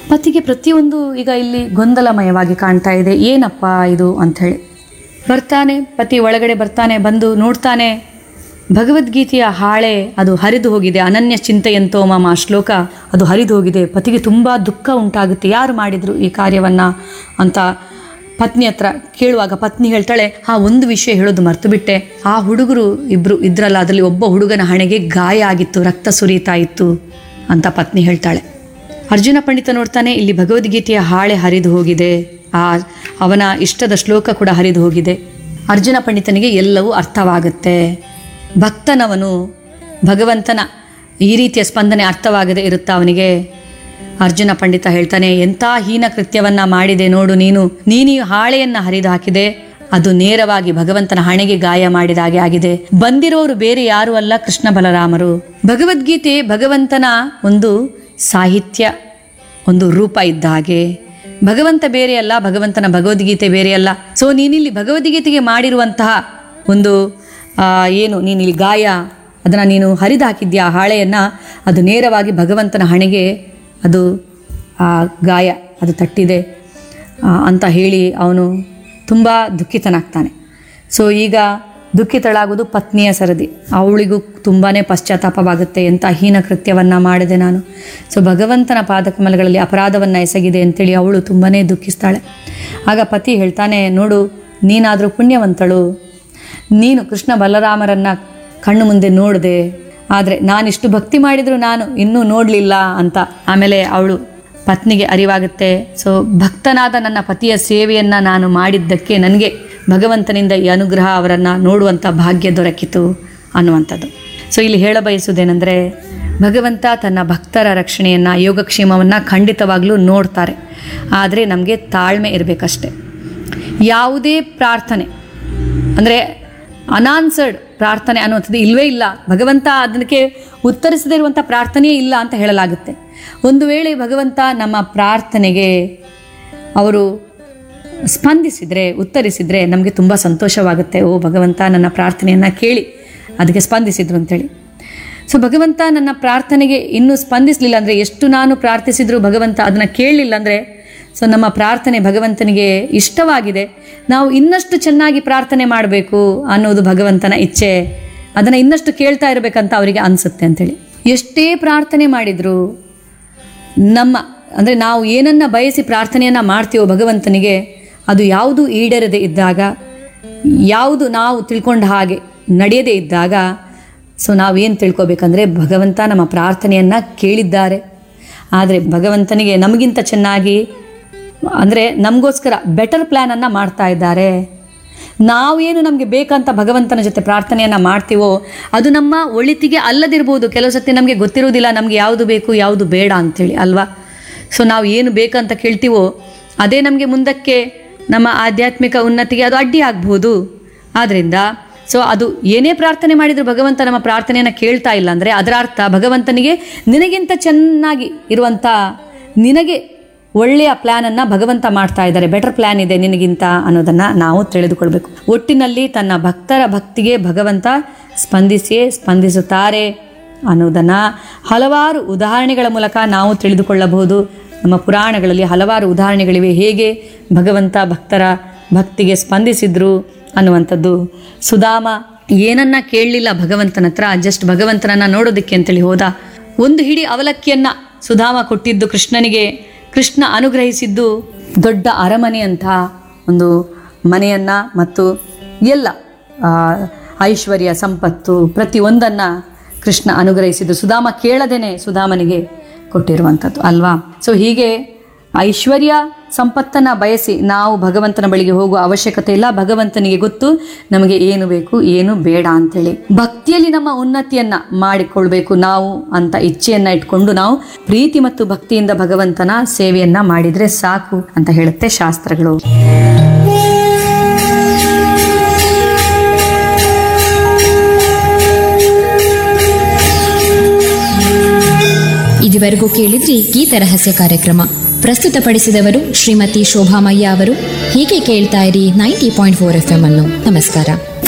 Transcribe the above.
ಪತಿಗೆ ಪ್ರತಿಯೊಂದು ಈಗ ಇಲ್ಲಿ ಗೊಂದಲಮಯವಾಗಿ ಕಾಣ್ತಾ ಇದೆ ಏನಪ್ಪ ಇದು ಅಂಥೇಳಿ ಬರ್ತಾನೆ ಪತಿ ಒಳಗಡೆ ಬರ್ತಾನೆ ಬಂದು ನೋಡ್ತಾನೆ ಭಗವದ್ಗೀತೆಯ ಹಾಳೆ ಅದು ಹರಿದು ಹೋಗಿದೆ ಅನನ್ಯ ಚಿಂತೆಯಂತೋ ಮಾಮ ಆ ಶ್ಲೋಕ ಅದು ಹರಿದು ಹೋಗಿದೆ ಪತಿಗೆ ತುಂಬ ದುಃಖ ಉಂಟಾಗುತ್ತೆ ಯಾರು ಮಾಡಿದ್ರು ಈ ಕಾರ್ಯವನ್ನ ಅಂತ ಪತ್ನಿ ಹತ್ರ ಕೇಳುವಾಗ ಪತ್ನಿ ಹೇಳ್ತಾಳೆ ಆ ಒಂದು ವಿಷಯ ಹೇಳೋದು ಮರ್ತು ಬಿಟ್ಟೆ ಆ ಹುಡುಗರು ಇಬ್ರು ಇದ್ರಲ್ಲ ಅದರಲ್ಲಿ ಒಬ್ಬ ಹುಡುಗನ ಹಣೆಗೆ ಗಾಯ ಆಗಿತ್ತು ರಕ್ತ ಸುರಿತಾ ಇತ್ತು ಅಂತ ಪತ್ನಿ ಹೇಳ್ತಾಳೆ ಅರ್ಜುನ ಪಂಡಿತ ನೋಡ್ತಾನೆ ಇಲ್ಲಿ ಭಗವದ್ಗೀತೆಯ ಹಾಳೆ ಹರಿದು ಹೋಗಿದೆ ಆ ಅವನ ಇಷ್ಟದ ಶ್ಲೋಕ ಕೂಡ ಹರಿದು ಹೋಗಿದೆ ಅರ್ಜುನ ಪಂಡಿತನಿಗೆ ಎಲ್ಲವೂ ಅರ್ಥವಾಗುತ್ತೆ ಭಕ್ತನವನು ಭಗವಂತನ ಈ ರೀತಿಯ ಸ್ಪಂದನೆ ಅರ್ಥವಾಗದೆ ಇರುತ್ತಾ ಅವನಿಗೆ ಅರ್ಜುನ ಪಂಡಿತ ಹೇಳ್ತಾನೆ ಎಂಥ ಹೀನ ಕೃತ್ಯವನ್ನ ಮಾಡಿದೆ ನೋಡು ನೀನು ನೀನು ಈ ಹಾಳೆಯನ್ನ ಹರಿದು ಹಾಕಿದೆ ಅದು ನೇರವಾಗಿ ಭಗವಂತನ ಹಣೆಗೆ ಗಾಯ ಮಾಡಿದ ಹಾಗೆ ಆಗಿದೆ ಬಂದಿರೋರು ಬೇರೆ ಯಾರು ಅಲ್ಲ ಕೃಷ್ಣ ಬಲರಾಮರು ಭಗವದ್ಗೀತೆ ಭಗವಂತನ ಒಂದು ಸಾಹಿತ್ಯ ಒಂದು ರೂಪ ಇದ್ದ ಹಾಗೆ ಭಗವಂತ ಬೇರೆ ಅಲ್ಲ ಭಗವಂತನ ಭಗವದ್ಗೀತೆ ಬೇರೆ ಅಲ್ಲ ಸೊ ನೀನಿಲ್ಲಿ ಭಗವದ್ಗೀತೆಗೆ ಮಾಡಿರುವಂತಹ ಒಂದು ಆ, ಏನು ನೀನಿಲ್ಲಿ ಗಾಯ ಅದನ್ನು ನೀನು ಹರಿದು ಹಾಕಿದ್ಯಾ ಆ ಹಾಳೆಯನ್ನು ಅದು ನೇರವಾಗಿ ಭಗವಂತನ ಹಣೆಗೆ ಅದು ಆ ಗಾಯ ಅದು ತಟ್ಟಿದೆ ಆ, ಅಂತ ಹೇಳಿ ಅವನು ತುಂಬ ದುಃಖಿತನಾಗ್ತಾನೆ ಸೊ ಈಗ ದುಃಖಿತಳಾಗೋದು ಪತ್ನಿಯ ಸರದಿ ಅವಳಿಗೂ ತುಂಬಾ ಪಶ್ಚಾತ್ತಾಪವಾಗುತ್ತೆ ಎಂಥ ಹೀನ ಕೃತ್ಯವನ್ನು ಮಾಡಿದೆ ನಾನು ಸೊ ಭಗವಂತನ ಪಾದಕಮಲಗಳಲ್ಲಿ ಅಪರಾಧವನ್ನು ಎಸಗಿದೆ ಅಂತೇಳಿ ಅವಳು ತುಂಬಾ ದುಃಖಿಸ್ತಾಳೆ ಆಗ ಪತಿ ಹೇಳ್ತಾನೆ ನೋಡು ನೀನಾದರೂ ಪುಣ್ಯವಂತಳು ನೀನು ಕೃಷ್ಣ ಬಲರಾಮರನ್ನ ಕಣ್ಣು ಮುಂದೆ ನೋಡಿದೆ ಆದರೆ ನಾನಿಷ್ಟು ಭಕ್ತಿ ಮಾಡಿದರೂ ನಾನು ಇನ್ನೂ ನೋಡಲಿಲ್ಲ ಅಂತ ಆಮೇಲೆ ಅವಳು ಪತ್ನಿಗೆ ಅರಿವಾಗುತ್ತೆ ಸೊ ಭಕ್ತನಾದ ನನ್ನ ಪತಿಯ ಸೇವೆಯನ್ನು ನಾನು ಮಾಡಿದ್ದಕ್ಕೆ ನನಗೆ ಭಗವಂತನಿಂದ ಈ ಅನುಗ್ರಹ ಅವರನ್ನು ನೋಡುವಂಥ ಭಾಗ್ಯ ದೊರಕಿತು ಅನ್ನುವಂಥದ್ದು ಸೊ ಇಲ್ಲಿ ಹೇಳ ಬಯಸುವುದೇನೆಂದರೆ ಭಗವಂತ ತನ್ನ ಭಕ್ತರ ರಕ್ಷಣೆಯನ್ನು ಯೋಗಕ್ಷೇಮವನ್ನು ಖಂಡಿತವಾಗ್ಲೂ ನೋಡ್ತಾರೆ ಆದರೆ ನಮಗೆ ತಾಳ್ಮೆ ಇರಬೇಕಷ್ಟೆ ಯಾವುದೇ ಪ್ರಾರ್ಥನೆ ಅಂದರೆ ಅನಾನ್ಸರ್ಡ್ ಪ್ರಾರ್ಥನೆ ಅನ್ನುವಂಥದ್ದು ಇಲ್ಲವೇ ಇಲ್ಲ ಭಗವಂತ ಅದಕ್ಕೆ ಉತ್ತರಿಸದೇ ಇರುವಂಥ ಪ್ರಾರ್ಥನೆಯೇ ಇಲ್ಲ ಅಂತ ಹೇಳಲಾಗುತ್ತೆ ಒಂದು ವೇಳೆ ಭಗವಂತ ನಮ್ಮ ಪ್ರಾರ್ಥನೆಗೆ ಅವರು ಸ್ಪಂದಿಸಿದರೆ ಉತ್ತರಿಸಿದರೆ ನಮಗೆ ತುಂಬ ಸಂತೋಷವಾಗುತ್ತೆ ಓ ಭಗವಂತ ನನ್ನ ಪ್ರಾರ್ಥನೆಯನ್ನು ಕೇಳಿ ಅದಕ್ಕೆ ಸ್ಪಂದಿಸಿದ್ರು ಅಂತೇಳಿ ಸೊ ಭಗವಂತ ನನ್ನ ಪ್ರಾರ್ಥನೆಗೆ ಇನ್ನೂ ಸ್ಪಂದಿಸಲಿಲ್ಲ ಅಂದರೆ ಎಷ್ಟು ನಾನು ಪ್ರಾರ್ಥಿಸಿದರೂ ಭಗವಂತ ಅದನ್ನು ಕೇಳಲಿಲ್ಲ ಅಂದರೆ ಸೊ ನಮ್ಮ ಪ್ರಾರ್ಥನೆ ಭಗವಂತನಿಗೆ ಇಷ್ಟವಾಗಿದೆ ನಾವು ಇನ್ನಷ್ಟು ಚೆನ್ನಾಗಿ ಪ್ರಾರ್ಥನೆ ಮಾಡಬೇಕು ಅನ್ನೋದು ಭಗವಂತನ ಇಚ್ಛೆ ಅದನ್ನು ಇನ್ನಷ್ಟು ಕೇಳ್ತಾ ಇರಬೇಕಂತ ಅವರಿಗೆ ಅನಿಸುತ್ತೆ ಅಂತೇಳಿ ಎಷ್ಟೇ ಪ್ರಾರ್ಥನೆ ಮಾಡಿದರೂ ನಮ್ಮ ಅಂದರೆ ನಾವು ಏನನ್ನ ಬಯಸಿ ಪ್ರಾರ್ಥನೆಯನ್ನು ಮಾಡ್ತೀವೋ ಭಗವಂತನಿಗೆ ಅದು ಯಾವುದು ಈಡೇರದೆ ಇದ್ದಾಗ ಯಾವುದು ನಾವು ತಿಳ್ಕೊಂಡ ಹಾಗೆ ನಡೆಯದೇ ಇದ್ದಾಗ ಸೊ ನಾವೇನು ತಿಳ್ಕೊಬೇಕಂದ್ರೆ ಭಗವಂತ ನಮ್ಮ ಪ್ರಾರ್ಥನೆಯನ್ನು ಕೇಳಿದ್ದಾರೆ ಆದರೆ ಭಗವಂತನಿಗೆ ನಮಗಿಂತ ಚೆನ್ನಾಗಿ ಅಂದರೆ ನಮಗೋಸ್ಕರ ಬೆಟರ್ ಪ್ಲ್ಯಾನನ್ನು ಮಾಡ್ತಾ ಇದ್ದಾರೆ ನಾವೇನು ನಮಗೆ ಬೇಕಂತ ಭಗವಂತನ ಜೊತೆ ಪ್ರಾರ್ಥನೆಯನ್ನು ಮಾಡ್ತೀವೋ ಅದು ನಮ್ಮ ಒಳಿತಿಗೆ ಅಲ್ಲದಿರ್ಬೋದು ಕೆಲವು ಸತಿ ನಮಗೆ ಗೊತ್ತಿರೋದಿಲ್ಲ ನಮಗೆ ಯಾವುದು ಬೇಕು ಯಾವುದು ಬೇಡ ಅಂಥೇಳಿ ಅಲ್ವಾ ಸೊ ನಾವು ಏನು ಬೇಕಂತ ಕೇಳ್ತೀವೋ ಅದೇ ನಮಗೆ ಮುಂದಕ್ಕೆ ನಮ್ಮ ಆಧ್ಯಾತ್ಮಿಕ ಉನ್ನತಿಗೆ ಅದು ಅಡ್ಡಿ ಆಗ್ಬೋದು ಆದ್ದರಿಂದ ಸೊ ಅದು ಏನೇ ಪ್ರಾರ್ಥನೆ ಮಾಡಿದರೂ ಭಗವಂತ ನಮ್ಮ ಪ್ರಾರ್ಥನೆಯನ್ನು ಕೇಳ್ತಾ ಇಲ್ಲ ಅಂದರೆ ಅದರ ಅರ್ಥ ಭಗವಂತನಿಗೆ ನಿನಗಿಂತ ಚೆನ್ನಾಗಿ ಇರುವಂಥ ನಿನಗೆ ಒಳ್ಳೆಯ ಪ್ಲ್ಯಾನನ್ನು ಭಗವಂತ ಮಾಡ್ತಾ ಇದ್ದಾರೆ ಬೆಟರ್ ಪ್ಲ್ಯಾನ್ ಇದೆ ನಿನಗಿಂತ ಅನ್ನೋದನ್ನು ನಾವು ತಿಳಿದುಕೊಳ್ಬೇಕು ಒಟ್ಟಿನಲ್ಲಿ ತನ್ನ ಭಕ್ತರ ಭಕ್ತಿಗೆ ಭಗವಂತ ಸ್ಪಂದಿಸಿಯೇ ಸ್ಪಂದಿಸುತ್ತಾರೆ ಅನ್ನೋದನ್ನು ಹಲವಾರು ಉದಾಹರಣೆಗಳ ಮೂಲಕ ನಾವು ತಿಳಿದುಕೊಳ್ಳಬಹುದು ನಮ್ಮ ಪುರಾಣಗಳಲ್ಲಿ ಹಲವಾರು ಉದಾಹರಣೆಗಳಿವೆ ಹೇಗೆ ಭಗವಂತ ಭಕ್ತರ ಭಕ್ತಿಗೆ ಸ್ಪಂದಿಸಿದ್ರು ಅನ್ನುವಂಥದ್ದು ಸುಧಾಮ ಏನನ್ನ ಕೇಳಲಿಲ್ಲ ಭಗವಂತನ ಹತ್ರ ಜಸ್ಟ್ ಭಗವಂತನನ್ನ ನೋಡೋದಕ್ಕೆ ಅಂತೇಳಿ ಹೋದ ಒಂದು ಹಿಡಿ ಅವಲಕ್ಕಿಯನ್ನ ಸುಧಾಮ ಕೊಟ್ಟಿದ್ದು ಕೃಷ್ಣನಿಗೆ ಕೃಷ್ಣ ಅನುಗ್ರಹಿಸಿದ್ದು ದೊಡ್ಡ ಅರಮನೆ ಅಂತ ಒಂದು ಮನೆಯನ್ನ ಮತ್ತು ಎಲ್ಲ ಆ, ಐಶ್ವರ್ಯ ಸಂಪತ್ತು ಪ್ರತಿಯೊಂದನ್ನು ಕೃಷ್ಣ ಅನುಗ್ರಹಿಸಿದ್ದು ಸುಧಾಮ ಕೇಳದೇನೆ ಸುಧಾಮನಿಗೆ ಕೊಟ್ಟಿರುವಂಥದ್ದು ಅಲ್ವಾ ಸೊ ಹೀಗೆ ಐಶ್ವರ್ಯ ಸಂಪತ್ತನ್ನು ಬಯಸಿ ನಾವು ಭಗವಂತನ ಬಳಿಗೆ ಹೋಗುವ ಅವಶ್ಯಕತೆ ಇಲ್ಲ ಭಗವಂತನಿಗೆ ಗೊತ್ತು ನಮಗೆ ಏನು ಬೇಕು ಏನು ಬೇಡ ಅಂತೇಳಿ ಭಕ್ತಿಯಲ್ಲಿ ನಮ್ಮ ಉನ್ನತಿಯನ್ನ ಮಾಡಿಕೊಳ್ಬೇಕು ನಾವು ಅಂತ ಇಚ್ಛೆಯನ್ನ ಇಟ್ಕೊಂಡು ನಾವು ಪ್ರೀತಿ ಮತ್ತು ಭಕ್ತಿಯಿಂದ ಭಗವಂತನ ಸೇವೆಯನ್ನ ಮಾಡಿದ್ರೆ ಸಾಕು ಅಂತ ಹೇಳುತ್ತೆ ಶಾಸ್ತ್ರಗಳು ಇದುವರೆಗೂ ಕೇಳಿದ್ರಿ ಗೀತ ರಹಸ್ಯ ಕಾರ್ಯಕ್ರಮ ಪ್ರಸ್ತುತಪಡಿಸಿದವರು ಶ್ರೀಮತಿ ಶೋಭಾಮಯ್ಯ ಅವರು ಹೀಗೆ ಕೇಳ್ತಾ ಇರಿ ninety point four F M ಅನ್ನು ನಮಸ್ಕಾರ